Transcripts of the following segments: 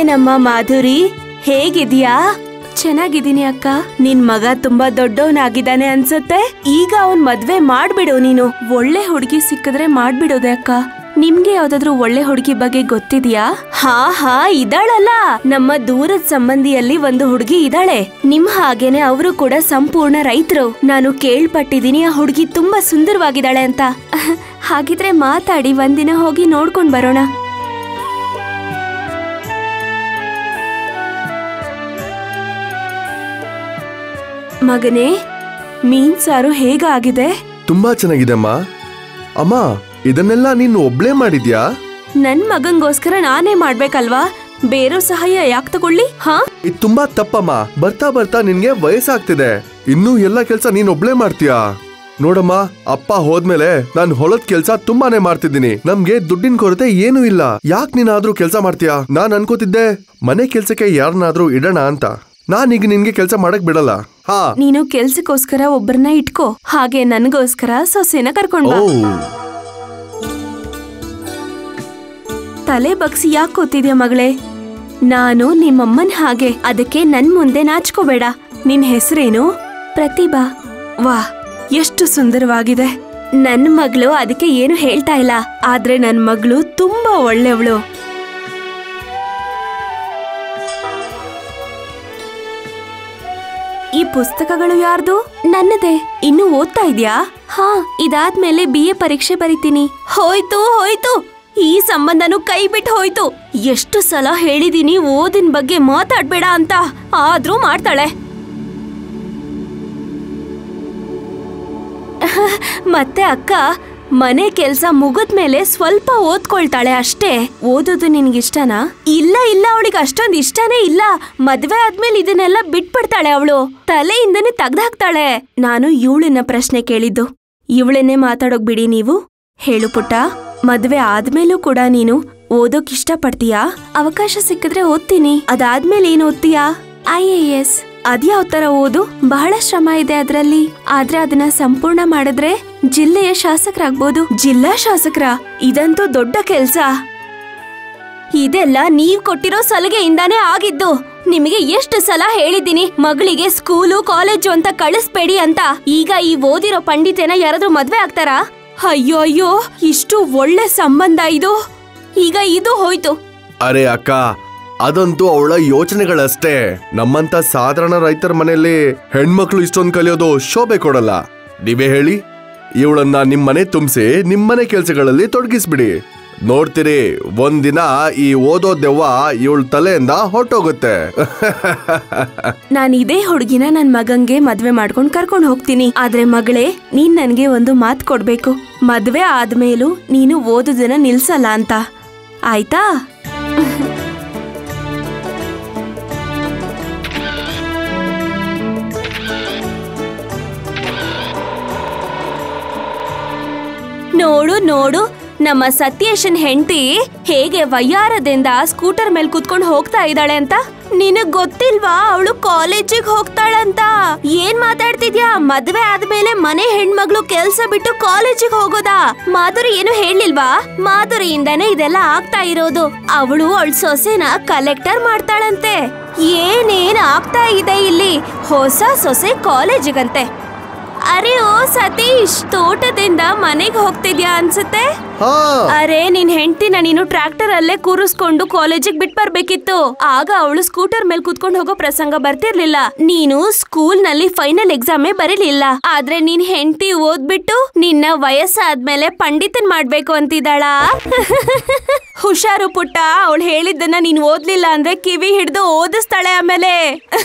ಏನಮ್ಮ ಮಾಧುರಿ ಹೇಗಿದ್ಯಾ ಚೆನ್ನಾಗಿದ್ದೀನಿ ಅಕ್ಕ ನಿನ್ ಮಗ ತುಂಬಾ ದೊಡ್ಡವನಾಗಿದ್ದಾನೆ ಅನ್ಸತ್ತೆ ಈಗ ಅವನ್ ಮದ್ವೆ ಮಾಡ್ಬಿಡು ನೀನು ಒಳ್ಳೆ ಹುಡುಗಿ ಸಿಕ್ಕಿದ್ರೆ ಮಾಡ್ಬಿಡೋದೆ ಅಕ್ಕ ನಿಮ್ಗೆ ಯಾವ್ದಾದ್ರು ಒಳ್ಳೆ ಹುಡುಗಿ ಬಗ್ಗೆ ಗೊತ್ತಿದ್ಯಾ ಹಾ ಹಾ ಇದಾಳಲ್ಲ ನಮ್ಮ ದೂರದ ಸಂಬಂಧಿಯಲ್ಲಿ ಒಂದು ಹುಡುಗಿ ಇದ್ದಾಳೆ ನಿಮ್ ಹಾಗೇನೆ ಅವರು ಕೂಡ ಸಂಪೂರ್ಣ ರೈತರು ನಾನು ಕೇಳ್ಪಟ್ಟಿದೀನಿ ಆ ಹುಡುಗಿ ತುಂಬಾ ಸುಂದರವಾಗಿದ್ದಾಳೆ ಅಂತ ಹಾಗಿದ್ರೆ ಮಾತಾಡಿ ಒಂದಿನ ಹೋಗಿ ನೋಡ್ಕೊಂಡ್ ಬರೋಣ ಮಗನೇ ಮೀನ್ ಸಾರು ಹೇಗಾಗಿದೆ ತುಂಬಾ ಚೆನ್ನಾಗಿದೆ ಅಮ್ಮ ಅಮ್ಮ ಇದನ್ನೆಲ್ಲ ನೀನು ಒಬ್ಳೇ ಮಾಡಿದ್ಯಾ ನನ್ ಮಗಂಗೋಸ್ಕರ ನಾನೇ ಮಾಡ್ಬೇಕಲ್ವಾ ಬೇರೋ ಸಹಾಯ ಯಾಕೆ ತಗೊಳ್ಳಿ ಹಾ ಇದು ತುಂಬಾ ತಪ್ಪಮ್ಮ ಬರ್ತಾ ಬರ್ತಾ ನಿನ್ಗೆ ವಯಸ್ಸಾಗ್ತಿದೆ ಇನ್ನೂ ಎಲ್ಲ ಕೆಲ್ಸ ನೀನ್ ಒಬ್ಳೇ ಮಾಡ್ತೀಯಾ ನೋಡಮ್ಮ ಅಪ್ಪ ಹೋದ್ಮೇಲೆ ನಾನ್ ಹೊಲದ್ ಕೆಲ್ಸ ತುಂಬಾನೇ ಮಾಡ್ತಿದ್ದೀನಿ ನಮ್ಗೆ ದುಡ್ಡಿನ ಕೊರತೆ ಏನೂ ಇಲ್ಲ ಯಾಕ್ ನೀನಾದ್ರೂ ಕೆಲ್ಸ ಮಾಡ್ತೀಯಾ ನಾನ್ ಅನ್ಕೋತಿದ್ದೆ ಮನೆ ಕೆಲ್ಸಕ್ಕೆ ಯಾರನ್ನಾದ್ರೂ ಇಡೋಣ ಅಂತ ನಾನೀಗ ನಿನ್ಗೆ ಕೆಲ್ಸ ಮಾಡಕ್ ಬಿಡಲ್ಲ ಹಾ ನೀನು ಕೆಲ್ಸಕ್ಕೋಸ್ಕರ ಒಬ್ಬರನ್ನ ಇಟ್ಕೋ ಹಾಗೆ ನನ್ಗೋಸ್ಕರ ಸೊಸೆನ ಕರ್ಕೊಂಡ್ ಓ ಬಾ ತಲೆ ಬಗ್ಸಿ ಯಾಕೆ ಕೂತಿದ್ಯಾ ಮಗಳೇ ನಾನು ನಿಮ್ಮಮ್ಮನ್ ಹಾಗೆ ಅದಕ್ಕೆ ನನ್ ಮುಂದೆ ನಾಚ್ಕೋಬೇಡ ನಿನ್ ಹೆಸರೇನು ಪ್ರತಿಭಾ ವಾ ಎಷ್ಟು ಸುಂದರವಾಗಿದೆ ನನ್ ಮಗಳು ಅದಕ್ಕೆ ಏನು ಹೇಳ್ತಾ ಇಲ್ಲ ಆದ್ರೆ ನನ್ ಮಗಳು ತುಂಬಾ ಒಳ್ಳೆಯವಳು ಈ ಪುಸ್ತಕಗಳು ಯಾರ್ದು ನನ್ನದೇ ಇನ್ನು ಓದ್ತಾ ಇದ್ಯಾ ಹಾ ಇದಾದ್ಮೇಲೆ ಬಿ ಎ ಪರೀಕ್ಷೆ ಬರಿತೀನಿ ಹೋಯ್ತು ಹೋಯ್ತು ಈ ಸಂಬಂಧನು ಕೈ ಬಿಟ್ಟು ಹೋಯ್ತು ಎಷ್ಟು ಸಲ ಹೇಳಿದೀನಿ ಓದಿನ ಬಗ್ಗೆ ಮಾತಾಡ್ಬೇಡ ಅಂತ ಆದ್ರೂ ಮಾಡ್ತಾಳೆ ಮತ್ತೆ ಅಕ್ಕ ಮನೆ ಕೆಲ್ಸ ಮುಗಿದ್ಮೇಲೆ ಸ್ವಲ್ಪ ಓದ್ಕೊಳ್ತಾಳೆ ಅಷ್ಟೇ ಓದೋದು ನಿನ್ಗಿಷ್ಟನಾ ಇಲ್ಲ ಇಲ್ಲ ಅವಳಿಗೆ ಅಷ್ಟೊಂದ್ ಇಷ್ಟನೇ ಇಲ್ಲ ಮದ್ವೆ ಆದ್ಮೇಲೆ ಇದನ್ನೆಲ್ಲ ಬಿಟ್ಬಿಡ್ತಾಳೆ ಅವಳು ತಲೆಯಿಂದನೇ ತೆಗ್ದಾಕ್ತಾಳೆ ನಾನು ಇವಳನ್ನ ಪ್ರಶ್ನೆ ಕೇಳಿದ್ದು ಇವಳನ್ನೇ ಮಾತಾಡೋಕ್ ಬಿಡಿ ನೀವು ಹೇಳು ಪುಟ್ಟ ಮದ್ವೆ ಆದ್ಮೇಲೂ ಕೂಡ ನೀನು ಓದೋಕ್ ಇಷ್ಟಪಡ್ತೀಯಾ ಅವಕಾಶ ಸಿಕ್ಕಿದ್ರೆ ಓದ್ತೀನಿ ಅದಾದ್ಮೇಲೆ ಏನ್ ಓದ್ತೀಯಾ ಐ ಎ ಎಸ್ ಅದ್ಯಾವ್ ತರ ಓದು ಬಹಳ ಶ್ರಮ ಇದೆ ಅದ್ರಲ್ಲಿ ಆದ್ರೆ ಅದನ್ನ ಸಂಪೂರ್ಣ ಮಾಡಿದ್ರೆ ಜಿಲ್ಲೆಯ ಶಾಸಕರಾಗ್ಬೋದು ಜಿಲ್ಲಾ ಶಾಸಕರ ಇದಂತೂ ದೊಡ್ಡ ಕೆಲ್ಸ ಇದೆಲ್ಲ ನೀವ್ ಕೊಟ್ಟಿರೋ ಸಲಹೆಯಿಂದಾನೇ ಆಗಿದ್ದು ನಿಮಗೆ ಎಷ್ಟು ಸಲ ಹೇಳಿದ್ದೀನಿ ಮಗಳಿಗೆ ಸ್ಕೂಲು ಕಾಲೇಜು ಅಂತ ಕಳಿಸ್ಬೇಡಿ ಅಂತ ಈಗ ಈ ಓದಿರೋ ಪಂಡಿತನ ಯಾರಾದ್ರೂ ಮದ್ವೆ ಆಗ್ತಾರಾ ಅಯ್ಯೋ ಅಯ್ಯೋ ಇಷ್ಟು ಒಳ್ಳೆ ಸಂಬಂಧ ಇದು ಈಗ ಇದು ಹೋಯ್ತು ಅರೆ ಅಕ್ಕ ಅದಂತೂ ಅವಳ ಯೋಚನೆಗಳಷ್ಟೇ ನಮ್ಮಂತ ಸಾಧಾರಣ ರೈತರ ಮನೆಯಲ್ಲಿ ಹೆಣ್ಮಕ್ಳು ಇಷ್ಟೊಂದು ಕಲಿಯೋದು ಶೋಭೆ ಕೊಡಲ್ಲ ನೀವೇ ಹೇಳಿ ಇವಳನ್ನ ನಿಮ್ಮನೆ ತುಂಬಿಸಿ ನಿಮ್ಮನೆ ಕೆಲ್ಸಗಳಲ್ಲಿ ತೊಡಗಿಸ್ಬಿಡಿ ನೋಡ್ತೀರಿ ಒಂದಿನ ಈ ಓದೋ ದೆವ್ವ ಇವಳ ತಲೆಯಿಂದ ಹೊರಟೋಗುತ್ತೆ ನಾನ್ ಇದೇ ಹುಡುಗಿನ ನನ್ ಮಗಂಗೆ ಮದ್ವೆ ಮಾಡ್ಕೊಂಡ್ ಕರ್ಕೊಂಡ್ ಹೋಗ್ತೀನಿ ಆದ್ರೆ ಮಗಳೇ ನೀನ್ ನನ್ಗೆ ಒಂದು ಮಾತ್ ಕೊಡ್ಬೇಕು ಮದ್ವೆ ಆದ್ಮೇಲೂ ನೀನು ಓದುದನ್ನ ನಿಲ್ಸಲ್ಲ ಅಂತ ಆಯ್ತಾ ನೋಡು ನೋಡು ನಮ್ಮ ಸತ್ಯೇಶನ್ ಹೆಂಡತಿ ಹೇಗೆ ವಯ್ಯಾರದಿಂದ ಸ್ಕೂಟರ್ ಮೇಲೆ ಕುತ್ಕೊಂಡು ಹೋಗ್ತಾ ಇದ್ದಾಳೆ ಅಂತ ನಿನಗ್ ಗೊತ್ತಿಲ್ವಾ ಅವಳು ಕಾಲೇಜಿಗೆ ಹೋಗ್ತಾಳಂತ ಏನ್ ಮಾತಾಡ್ತಿದ್ಯಾ ಮದ್ವೆ ಆದ್ಮೇಲೆ ಮನೆ ಹೆಣ್ಮಗ್ಳು ಕೆಲ್ಸ ಬಿಟ್ಟು ಕಾಲೇಜಿಗೆ ಹೋಗೋದಾ ಮಾಧುರಿ ಏನು ಹೇಳಿಲ್ವಾ ಮಾಧುರಿಯಿಂದಾನೇ ಇದೆಲ್ಲ ಆಗ್ತಾ ಇರೋದು ಅವಳು ಅವಳ ಸೊಸೆನ ಕಲೆಕ್ಟರ್ ಮಾಡ್ತಾಳಂತೆ ಏನೇನ್ ಆಗ್ತಾ ಇದೆ ಇಲ್ಲಿ ಹೊಸ ಸೊಸೆ ಕಾಲೇಜಿಗಂತೆ ಅರೆ ಓ ಸತೀಶ್ ತೋಟದಿಂದ ಮನೆಗೆ ಹೋಗ್ತಿದ್ಯಾ ಅನ್ಸುತ್ತೆ ಹಾ ಅರೆ ನಿನ್ ಹೆಂಡತಿನ ನೀನು ಟ್ರ್ಯಾಕ್ಟರ್ ಅಲ್ಲೇ ಕೂರಿಸ್ಕೊಂಡು ಕಾಲೇಜಿಗೆ ಬಿಟ್ ಬರ್ಬೇಕಿತ್ತು ಆಗ ಅವಳು ಸ್ಕೂಟರ್ ಮೇಲೆ ಕುತ್ಕೊಂಡು ಹೋಗೋ ಪ್ರಸಂಗ ಬರ್ತಿರ್ಲಿಲ್ಲ ನೀನು ಸ್ಕೂಲ್ ನಲ್ಲಿ ಫೈನಲ್ ಎಕ್ಸಾಮೇ ಬರೀಲಿಲ್ಲ ಆದ್ರೆ ನಿನ್ ಹೆಂಡತಿ ಓದ್ಬಿಟ್ಟು ನಿನ್ನ ವಯಸ್ಸಾದ್ಮೇಲೆ ಪಂಡಿತನ್ ಮಾಡ್ಬೇಕು ಅಂತಿದ್ದಾಳ ಹುಷಾರು ಪುಟ್ಟ ಅವಳು ಹೇಳಿದ್ದನ್ನ ನೀನ್ ಓದ್ಲಿಲ್ಲ ಅಂದ್ರೆ ಕಿವಿ ಹಿಡ್ದು ಓದಿಸ್ತಾಳೆ ಆಮೇಲೆ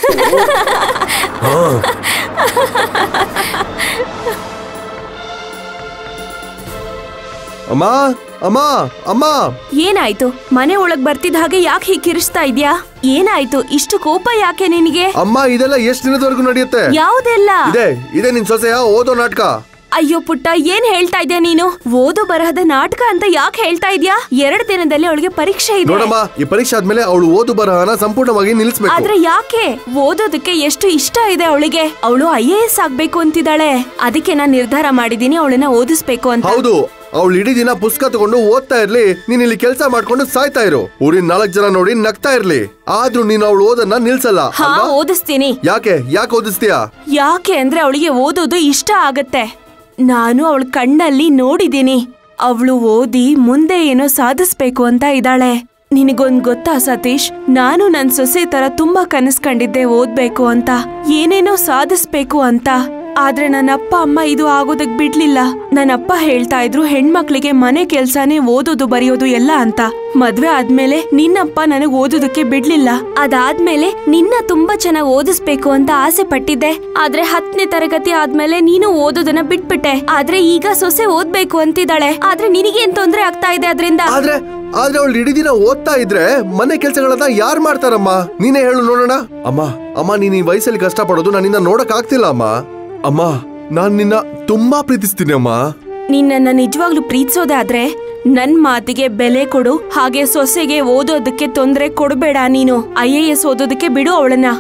ಅಮ್ಮ ಅಮ್ಮ ಅಮ್ಮ ಏನಾಯ್ತು ಮನೆ ಒಳಗ್ ಬರ್ತಿದ್ದ ಹಾಗೆ ಯಾಕೆ ಹೀಗೆ ಕಿರಿಸ್ತಾ ಇದ್ಯಾ ಏನಾಯ್ತು ಇಷ್ಟು ಕೋಪ ಯಾಕೆ ನಿನಗೆ ಅಮ್ಮ ಇದೆಲ್ಲ ಎಷ್ಟ್ ದಿನದವರೆಗೂ ನಡೆಯುತ್ತೆ ಯಾವುದೆಲ್ಲ ಇದೆ ಇದೆ ನಿನ್ ಸೊಸೆಯ ಓದೋ ನಾಟಕ ಅಯ್ಯೋ ಪುಟ್ಟ ಏನ್ ಹೇಳ್ತಾ ಇದ್ಯಾ ನೀನು ಓದು ಬರಹದ ನಾಟಕ ಅಂತ ಯಾಕೆ ಹೇಳ್ತಾ ಇದ್ಯಾ ಎರಡ್ ದಿನದಲ್ಲಿ ಅವಳಿಗೆ ಪರೀಕ್ಷೆ ಇದೆ ನೋಡಮ್ಮ ಈ ಪರೀಕ್ಷೆ ಆದ್ಮೇಲೆ ಅವಳು ಓದು ಬರಹನ ಸಂಪೂರ್ಣವಾಗಿ ನಿಲ್ಲಿಸ್ಬೇಕು ಆದ್ರೆ ಯಾಕೆ ಓದೋದಕ್ಕೆ ಎಷ್ಟು ಇಷ್ಟ ಇದೆ ಅವಳಿಗೆ ಅವಳು ಐ ಎ ಎಸ್ ಆಗ್ಬೇಕು ಅಂತಿದ್ದಾಳೆ ಅದಕ್ಕೆ ನಾನ್ ನಿರ್ಧಾರ ಮಾಡಿದೀನಿ ಅವಳನ್ನ ಓದಿಸ್ಬೇಕು ಅಂತ ಹೌದು ಅವಳು ಇಡೀ ದಿನ ಪುಸ್ತಕ ತಗೊಂಡು ಓದ್ತಾ ಇರ್ಲಿ ನೀನ್ ಇಲ್ಲಿ ಕೆಲಸ ಮಾಡ್ಕೊಂಡು ಸಾಯ್ತಾ ಇರು ಊರಿನ ನಾಲ್ಕ್ ಜನ ನೋಡಿ ನಗ್ತಾ ಇರ್ಲಿ ಆದ್ರೂ ನೀನು ಅವಳು ಓದನ್ನ ನಿಲ್ಸಲ್ಲ ಹಾ ಅಲ್ವಾ? ಓದಿಸ್ತೀನಿ ಯಾಕೆ ಯಾಕೆ ಓದಿಸ್ತೀಯಾ ಯಾಕೆ ಅಂದ್ರೆ ಅವಳಿಗೆ ಓದೋದು ಇಷ್ಟ ಆಗತ್ತೆ ನಾನು ಅವಳ ಕಣ್ಣಲ್ಲಿ ನೋಡಿದೀನಿ ಅವಳು ಓದಿ ಮುಂದೆ ಏನೋ ಸಾಧಿಸ್ಬೇಕು ಅಂತ ಇದ್ದಾಳೆ ನಿನಗೊಂದ್ ಗೊತ್ತಾ ಸತೀಶ್ ನಾನು ನನ್ ಸೊಸೆ ತರ ತುಂಬಾ ಕನಸ್ ಕಂಡಿದ್ದೆ ಓದ್ಬೇಕು ಅಂತ ಏನೇನೋ ಸಾಧಿಸ್ಬೇಕು ಅಂತ ಆದ್ರೆ ನನ್ನ ಅಪ್ಪ ಅಮ್ಮ ಇದು ಆಗೋದಕ್ ಬಿಡ್ಲಿಲ್ಲ ನನ್ನ ಅಪ್ಪ ಹೇಳ್ತಾ ಇದ್ರು ಹೆಣ್ಮಕ್ಳಿಗೆ ಮನೆ ಕೆಲ್ಸಾನೇ ಓದೋದು ಬರೆಯೋದು ಎಲ್ಲ ಅಂತ ಮದ್ವೆ ಆದ್ಮೇಲೆ ನಿನ್ನಪ್ಪ ನನಗ್ ಓದೋದಕ್ಕೆ ಬಿಡ್ಲಿಲ್ಲ ಅದಾದ್ಮೇಲೆ ನಿನ್ನ ತುಂಬಾ ಚೆನ್ನಾಗಿ ಓದಿಸ್ಬೇಕು ಅಂತ ಆಸೆ ಪಟ್ಟಿದ್ದೆ ಆದ್ರೆ ಹತ್ತನೇ ತರಗತಿ ಆದ್ಮೇಲೆ ನೀನು ಓದೋದನ್ನ ಬಿಟ್ಬಿಟ್ಟೆ ಆದ್ರೆ ಈಗ ಸೊಸೆ ಓದ್ಬೇಕು ಅಂತಿದ್ದಾಳೆ ಆದ್ರೆ ನಿನಗೇನ್ ತೊಂದ್ರೆ ಆಗ್ತಾ ಇದೆ ಅದ್ರಿಂದ ಆದ್ರೆ ಆದ್ರೆ ಅವಳು ಇಡೀ ದಿನ ಓದ್ತಾ ಇದ್ರೆ ಮನೆ ಕೆಲ್ಸಗಳನ್ನ ಯಾರ್ ಮಾಡ್ತಾರಮ್ಮ ನೀನೇ ಹೇಳು ನೋಡೋಣ ಅಮ್ಮ ಅಮ್ಮ ನೀನ್ ಈ ವಯಸ್ಸಲ್ಲಿ ಕಷ್ಟ ಪಡೋದು ನನ್ನಿಂದ ನೋಡಕ್ ಆಗ್ತಿಲ್ಲ ಅಮ್ಮ ಅಮ್ಮ ನಾನ್ ನಿನ್ನ ತುಂಬಾ ಪ್ರೀತಿಸ್ತೀನಿ ಅಮ್ಮ ನಿನ್ನನ್ನ ನಿಜವಾಗ್ಲೂ ಪ್ರೀತಿಸೋದೇ ಆದ್ರೆ ನನ್ ಮಾತಿಗೆ ಬೆಲೆ ಕೊಡು ಹಾಗೆ ಸೊಸೆಗೆ ಓದೋದಕ್ಕೆ ತೊಂದ್ರೆ ಕೊಡಬೇಡ ನೀನು ಐ ಎ ಎಸ್ ಓದೋದಕ್ಕೆ ಬಿಡು ಅವಳನ್ನ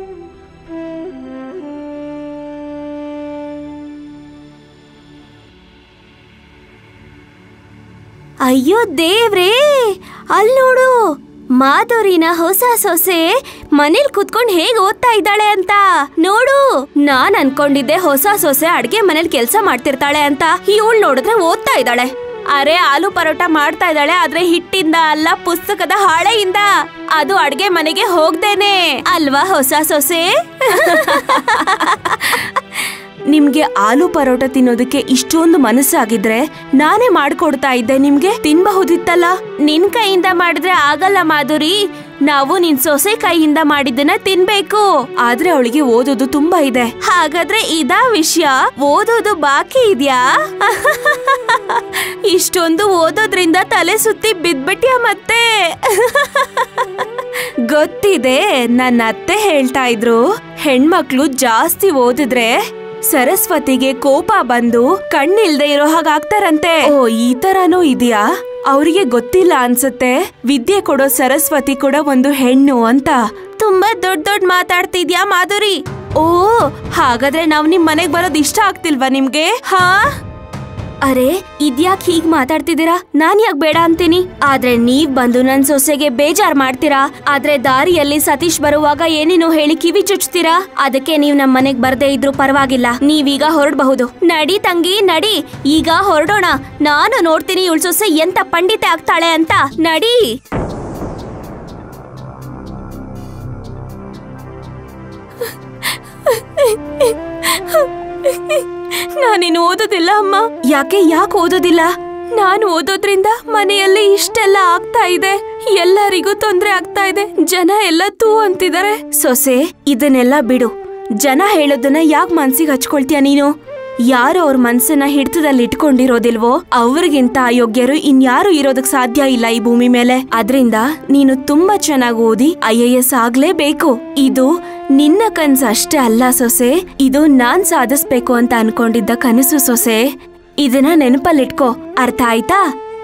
ಅಯ್ಯೋ ದೇವ್ರೇ ಅಲ್ ನೋಡು ಮಾಧುರಿನ ಹೊಸ ಸೊಸೆ ಮನೇಲಿ ಕುತ್ಕೊಂಡ್ ಹೇಗ್ ಓದ್ತಾ ಇದ್ದಾಳೆ ಅಂತ ನೋಡು ನಾನ್ ಅನ್ಕೊಂಡಿದ್ದೆ ಹೊಸ ಸೊಸೆ ಅಡ್ಗೆ ಮನೇಲಿ ಕೆಲ್ಸ ಮಾಡ್ತಿರ್ತಾಳೆ ಅಂತ ಇವಳು ನೋಡಿದ್ರೆ ಓದ್ತಾ ಇದ್ದಾಳೆ ಅರೆ ಆಲೂ ಪರೋಟ ಮಾಡ್ತಾ ಇದ್ದಾಳೆ ಆದ್ರೆ ಹಿಟ್ಟಿಂದ ಅಲ್ಲ ಪುಸ್ತಕದ ಹಾಳೆಯಿಂದ ಅದು ಅಡ್ಗೆ ಮನೆಗೆ ಹೋಗ್ದೇನೆ ಅಲ್ವಾ ಹೊಸ ಸೊಸೆ ನಿಮ್ಗೆ ಆಲೂ ಪರೋಟ ತಿನ್ನೋದಕ್ಕೆ ಇಷ್ಟೊಂದು ಮನಸ್ಸಾಗಿದ್ರೆ ನಾನೇ ಮಾಡ್ಕೊಡ್ತಾ ಇದ್ದೆ ನಿಮ್ಗೆ ತಿನ್ಬಹುದಿತ್ತಲ್ಲ ನಿನ್ ಕೈಯಿಂದ ಮಾಡಿದ್ರೆ ಆಗಲ್ಲ ಮಾಧುರಿ ನಾವು ನಿನ್ ಸೊಸೆ ಕೈಯಿಂದ ಮಾಡಿದ್ದನ್ನ ತಿನ್ಬೇಕು ಆದ್ರೆ ಅವಳಿಗೆ ಓದೋದು ತುಂಬಾ ಇದೆ ಹಾಗಾದ್ರೆ ಇದಾ ವಿಷಯ ಓದೋದು ಬಾಕಿ ಇದ್ಯಾ ಇಷ್ಟೊಂದು ಓದೋದ್ರಿಂದ ತಲೆ ಸುತ್ತಿ ಬಿದ್ಬಿಟ್ಯಾ ಮತ್ತೆ ಗೊತ್ತಿದೆ ನನ್ನ ಅತ್ತೆ ಹೇಳ್ತಾ ಇದ್ರು ಹೆಣ್ಮಕ್ಳು ಜಾಸ್ತಿ ಓದಿದ್ರೆ ಸರಸ್ವತಿಗೆ ಕೋಪ ಬಂದು ಕಣ್ಣಿಲ್ದೆ ಇರೋ ಹಾಗಾಗ್ತಾರಂತೆ ಓ ಈ ತರನೂ ಇದೆಯಾ ಅವರಿಗೆ ಗೊತ್ತಿಲ್ಲ ಅನ್ಸುತ್ತೆ ವಿದ್ಯೆ ಕೊಡೋ ಸರಸ್ವತಿ ಕೂಡ ಒಂದು ಹೆಣ್ಣು ಅಂತ ತುಂಬಾ ದೊಡ್ಡ ದೊಡ್ಡ ಮಾತಾಡ್ತಿದ್ಯಾ ಮಾಧುರಿ ಓ ಹಾಗಾದ್ರೆ ನಾವ್ ನಿಮ್ ಮನೆಗ್ ಬರೋದ್ ಇಷ್ಟ ಆಗ್ತಿಲ್ವಾ ನಿಮ್ಗೆ ಹಾ ಅರೆ ಇದ್ಯಾಕ್ ಹೀಗ್ ಮಾತಾಡ್ತಿದ್ದೀರಾ ನಾನ್ ಯಾಕ್ ಬೇಡ ಅಂತೀನಿ ಆದ್ರೆ ನೀವ್ ಬಂದು ನನ್ ಸೊಸೆಗೆ ಬೇಜಾರ್ ಮಾಡ್ತೀರಾ ಆದ್ರೆ ದಾರಿಯಲ್ಲಿ ಸತೀಶ್ ಬರುವಾಗ ಏನೇನೋ ಹೇಳಿ ಕಿವಿ ಚುಚ್ತೀರಾ ಅದಕ್ಕೆ ನೀವ್ ನಮ್ ಮನೆಗ್ ಬರ್ದೇ ಇದ್ರು ಪರವಾಗಿಲ್ಲ ನೀವೀಗ ಹೊರಡಬಹುದು ನಡಿ ತಂಗಿ ನಡಿ ಈಗ ಹೊರಡೋಣ ನಾನು ನೋಡ್ತೀನಿ ಇವಳ ಸೊಸೆ ಎಂತ ಪಂಡಿತೆ ಆಗ್ತಾಳೆ ಅಂತ ನಡಿ ನಾನಿನ್ನು ಓದೋದಿಲ್ಲ ಅಮ್ಮ ಯಾಕೆ ಯಾಕೆ ಓದೋದಿಲ್ಲ ನಾನು ಓದೋದ್ರಿಂದ ಮನೆಯಲ್ಲಿ ಇಷ್ಟೆಲ್ಲ ಆಗ್ತಾ ಇದೆ ಎಲ್ಲರಿಗೂ ತೊಂದ್ರೆ ಆಗ್ತಾ ಇದೆ ಜನ ಎಲ್ಲ ತೂ ಅಂತಿದ್ದಾರೆ ಸೊಸೆ ಇದನ್ನೆಲ್ಲ ಬಿಡು ಜನ ಹೇಳೋದನ್ನ ಯಾಕೆ ಮನ್ಸಿಗೆ ಹಚ್ಕೊಳ್ತೀಯ ನೀನು ಯಾರು ಅವ್ರ ಮನ್ಸನ್ನ ಹಿಡಿತದಲ್ಲಿ ಇಟ್ಕೊಂಡಿರೋದಿಲ್ವೋ ಅವ್ರಿಗಿಂತ ಅಯೋಗ್ಯರು ಇನ್ಯಾರು ಇರೋದಕ್ ಸಾಧ್ಯ ಇಲ್ಲ ಈ ಭೂಮಿ ಮೇಲೆ ಅದ್ರಿಂದ ನೀನು ತುಂಬಾ ಚೆನ್ನಾಗಿ ಓದಿ ಐ ಎ ಎಸ್ ಆಗ್ಲೇಬೇಕು ಇದು ನಿನ್ನ ಕನ್ಸು ಅಷ್ಟೇ ಅಲ್ಲ ಸೊಸೆ ಇದು ನಾನ್ ಸಾಧಿಸ್ಬೇಕು ಅಂತ ಅನ್ಕೊಂಡಿದ್ದ ಕನಸು ಸೊಸೆ ಇದನ್ನ ನೆನಪಲ್ಲಿಟ್ಕೋ ಅರ್ಥ ಆಯ್ತಾ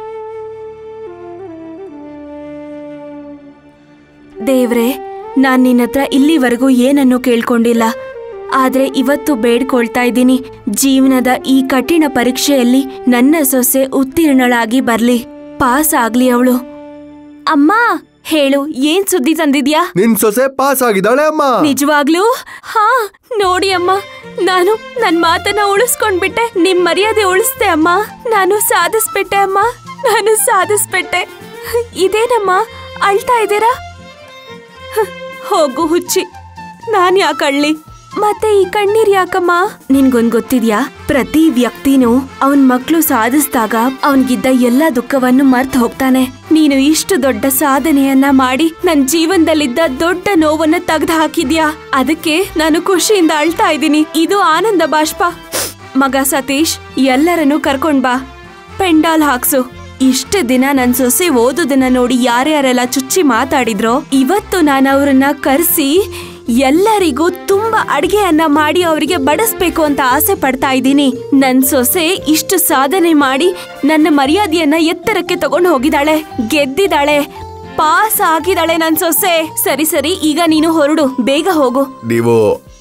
ದೇವ್ರೆ ನಾನ್ ನಿನ್ನತ್ರ ಇಲ್ಲಿವರೆಗೂ ಏನನ್ನೂ ಕೇಳ್ಕೊಂಡಿಲ್ಲ ಆದ್ರೆ ಇವತ್ತು ಬೇಡ್ಕೊಳ್ತಾ ಇದ್ದೀನಿ ಜೀವನದ ಈ ಕಠಿಣ ಪರೀಕ್ಷೆಯಲ್ಲಿ ನನ್ನ ಸೊಸೆ ಉತ್ತೀರ್ಣಳಾಗಿ ಬರ್ಲಿ ಪಾಸ್ ಆಗ್ಲಿ ಅವಳು ಅಮ್ಮ ಹೇಳು ಏನ್ ಸುದ್ದಿ ತಂದಿದ್ಯಾ ನಿನ್ ಸೊಸೆ ಪಾಸ್ ಆಗಿದ್ದಾಳೆ ಅಮ್ಮ ನಿಜವಾಗ್ಲೂ ಹಾ ನೋಡಿ ಅಮ್ಮ ನಾನು ನನ್ ಮಾತನ್ನ ಉಳಿಸ್ಕೊಂಡ್ಬಿಟ್ಟೆ ನಿಮ್ ಮರ್ಯಾದೆ ಉಳಿಸ್ದೆ ಅಮ್ಮ ನಾನು ಸಾಧಿಸ್ಬಿಟ್ಟೆ ಅಮ್ಮ ನಾನು ಸಾಧಿಸ್ಬಿಟ್ಟೆ ಇದೇನಮ್ಮ ಅಳ್ತಾ ಇದ್ದೀರಾ ಹ, ಹೋಗು ಹುಚ್ಚಿ ನಾನ್ ಯಾಕೆ ಅಳ್ಳಿ ಮತ್ತೆ ಈ ಕಣ್ಣೀರ್ ಯಾಕಮ್ಮ ನಿನ್ಗೊಂದ್ ಗೊತ್ತಿದ್ಯಾ ಪ್ರತಿ ವ್ಯಕ್ತಿನೂ ಅವನ್ ಮಕ್ಳು ಸಾಧಿಸ್ದಾಗ ಅವನ್ಗಿದ್ದ ಎಲ್ಲಾ ದುಃಖವನ್ನು ಮರ್ತ್ ಹೋಗ್ತಾನೆ ನೀನು ಇಷ್ಟು ದೊಡ್ಡ ಸಾಧನೆಯನ್ನ ಮಾಡಿ ನನ್ ಜೀವನದಲ್ಲಿದ್ದ ದೊಡ್ಡ ನೋವನ್ನ ತೆಗ್ದು ಹಾಕಿದ್ಯಾ ಅದಕ್ಕೆ ನಾನು ಖುಷಿಯಿಂದ ಅಳ್ತಾ ಇದ್ದೀನಿ ಇದು ಆನಂದ ಬಾಷ್ಪ ಮಗ ಸತೀಶ್ ಎಲ್ಲರನ್ನೂ ಕರ್ಕೊಂಡ್ ಬಾ ಪೆಂಡಾಲ್ ಹಾಕ್ಸು ಇಷ್ಟ ದಿನ ನನ್ ಸೊಸೆ ಓದೋದನ್ನ ನೋಡಿ ಯಾರ್ಯಾರೆಲ್ಲ ಚುಚ್ಚಿ ಮಾತಾಡಿದ್ರೋ ಇವತ್ತು ನಾನು ಅವ್ರನ್ನ ಕರೆಸಿ ಎಲ್ಲರಿಗೂ ತುಂಬಾ ಅಡ್ಗೆಯನ್ನ ಮಾಡಿ ಅವರಿಗೆ ಬಡಿಸ್ಬೇಕು ಅಂತ ಆಸೆ ಪಡ್ತಾ ಇದ್ದೀನಿ ನನ್ ಸೊಸೆ ಇಷ್ಟು ಸಾಧನೆ ಮಾಡಿ ನನ್ನ ಮರ್ಯಾದೆಯನ್ನ ಎತ್ತರಕ್ಕೆ ತಗೊಂಡು ಹೋಗಿದ್ದಾಳೆ ಗೆದ್ದಿದ್ದಾಳೆ ಪಾಸ್ ಆಗಿದ್ದಾಳೆ ನನ್ ಸೊಸೆ ಸರಿ ಸರಿ ಈಗ ನೀನು ಹೊರಡು ಬೇಗ ಹೋಗು ನೀವು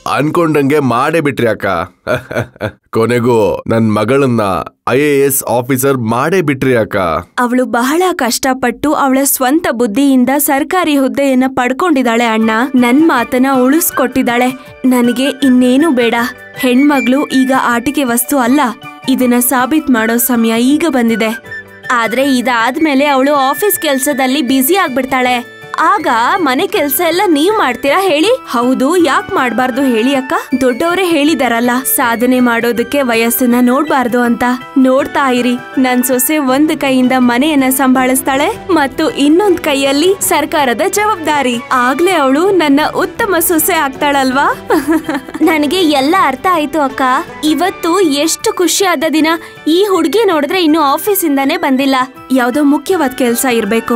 ಅನ್ಕೊಂಡಂಗೆ ಮಾಡೇ ಬಿಟ್ರಿ ಅಕ್ಕ ಕೊನೆಗೂ ನನ್ ಮಗಳನ್ನ ಐ ಎ ಎಸ್ ಆಫೀಸರ್ ಮಾಡೇ ಬಿಟ್ರಿ ಅಕ್ಕ ಅವಳು ಬಹಳ ಕಷ್ಟಪಟ್ಟು ಅವಳ ಸ್ವಂತ ಬುದ್ಧಿಯಿಂದ ಸರ್ಕಾರಿ ಹುದ್ದೆಯನ್ನ ಪಡ್ಕೊಂಡಿದ್ದಾಳೆ ಅಣ್ಣ ನನ್ ಮಾತನ್ನ ಉಳಿಸ್ಕೊಟ್ಟಿದ್ದಾಳೆ ನನಗೆ ಇನ್ನೇನು ಬೇಡ ಹೆಣ್ಮಗ್ಳು ಈಗ ಆಟಿಕೆ ವಸ್ತು ಅಲ್ಲ ಇದನ್ನ ಸಾಬೀತ್ ಮಾಡೋ ಸಮಯ ಈಗ ಬಂದಿದೆ ಆದ್ರೆ ಇದಾದ್ಮೇಲೆ ಅವಳು ಆಫೀಸ್ ಕೆಲ್ಸದಲ್ಲಿ ಬ್ಯುಸಿ ಆಗ್ಬಿಡ್ತಾಳೆ ಆಗ ಮನೆ ಕೆಲ್ಸ ಎಲ್ಲ ನೀವ್ ಮಾಡ್ತೀರಾ ಹೇಳಿ ಹೌದು ಯಾಕ್ ಮಾಡ್ಬಾರ್ದು ಹೇಳಿ ಅಕ್ಕ ದೊಡ್ಡವರೇ ಹೇಳಿದಾರಲ್ಲ ಸಾಧನೆ ಮಾಡೋದಕ್ಕೆ ವಯಸ್ಸನ್ನ ನೋಡ್ಬಾರ್ದು ಅಂತ ನೋಡ್ತಾ ಇರಿ ನನ್ ಸೊಸೆ ಒಂದ್ ಕೈಯಿಂದ ಮನೆಯನ್ನ ಸಂಭಾಳಿಸ್ತಾಳೆ ಮತ್ತು ಇನ್ನೊಂದ್ ಕೈಯಲ್ಲಿ ಸರ್ಕಾರದ ಜವಾಬ್ದಾರಿ ಆಗ್ಲೇ ಅವಳು ನನ್ನ ಉತ್ತಮ ಸೊಸೆ ಆಗ್ತಾಳಲ್ವಾ ನನಗೆ ಎಲ್ಲ ಅರ್ಥ ಆಯ್ತು ಅಕ್ಕ ಇವತ್ತು ಎಷ್ಟು ಖುಷಿಯಾದ ದಿನ ಈ ಹುಡ್ಗಿ ನೋಡಿದ್ರೆ ಇನ್ನು ಆಫೀಸಿಂದಾನೇ ಬಂದಿಲ್ಲ ಯಾವ್ದೋ ಮುಖ್ಯವಾದ ಕೆಲ್ಸ ಇರ್ಬೇಕು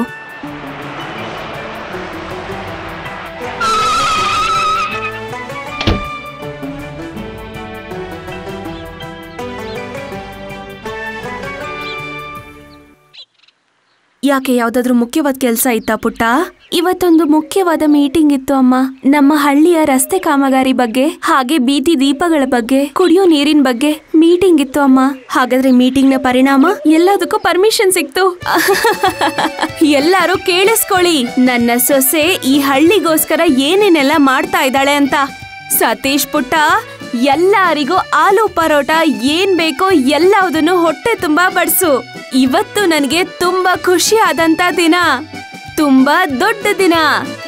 ಯಾಕೆ ಯಾವ್ದಾದ್ರು ಮುಖ್ಯವಾದ ಕೆಲ್ಸ ಇತ್ತಾ ಪುಟ್ಟ ಇವತ್ತೊಂದು ಮುಖ್ಯವಾದ ಮೀಟಿಂಗ್ ಇತ್ತು ಅಮ್ಮ ನಮ್ಮ ಹಳ್ಳಿಯ ರಸ್ತೆ ಕಾಮಗಾರಿ ಬಗ್ಗೆ ಹಾಗೆ ಬೀದಿ ದೀಪಗಳ ಬಗ್ಗೆ ಕುಡಿಯೋ ನೀರಿನ ಬಗ್ಗೆ ಮೀಟಿಂಗ್ ಇತ್ತು ಅಮ್ಮ ಹಾಗಾದ್ರೆ ಮೀಟಿಂಗ್ ನ ಪರಿಣಾಮ ಎಲ್ಲದಕ್ಕೂ ಪರ್ಮಿಷನ್ ಸಿಕ್ತು ಎಲ್ಲರೂ ಕೇಳಿಸ್ಕೊಳ್ಳಿ ನನ್ನ ಸೊಸೆ ಈ ಹಳ್ಳಿಗೋಸ್ಕರ ಏನೇನೆಲ್ಲ ಮಾಡ್ತಾ ಇದ್ದಾಳೆ ಅಂತ ಸತೀಶ್ ಪುಟ್ಟ ಎಲ್ಲರಿಗೂ ಆಲೂ ಪರೋಟ ಏನ್ ಬೇಕೋ ಎಲ್ಲದನ್ನು ಹೊಟ್ಟೆ ತುಂಬಾ ಬಡ್ಸು ಇವತ್ತು ನನಗೆ ತುಂಬಾ ಖುಷಿ ಆದಂತ ದಿನ ತುಂಬಾ ದೊಡ್ಡ ದಿನ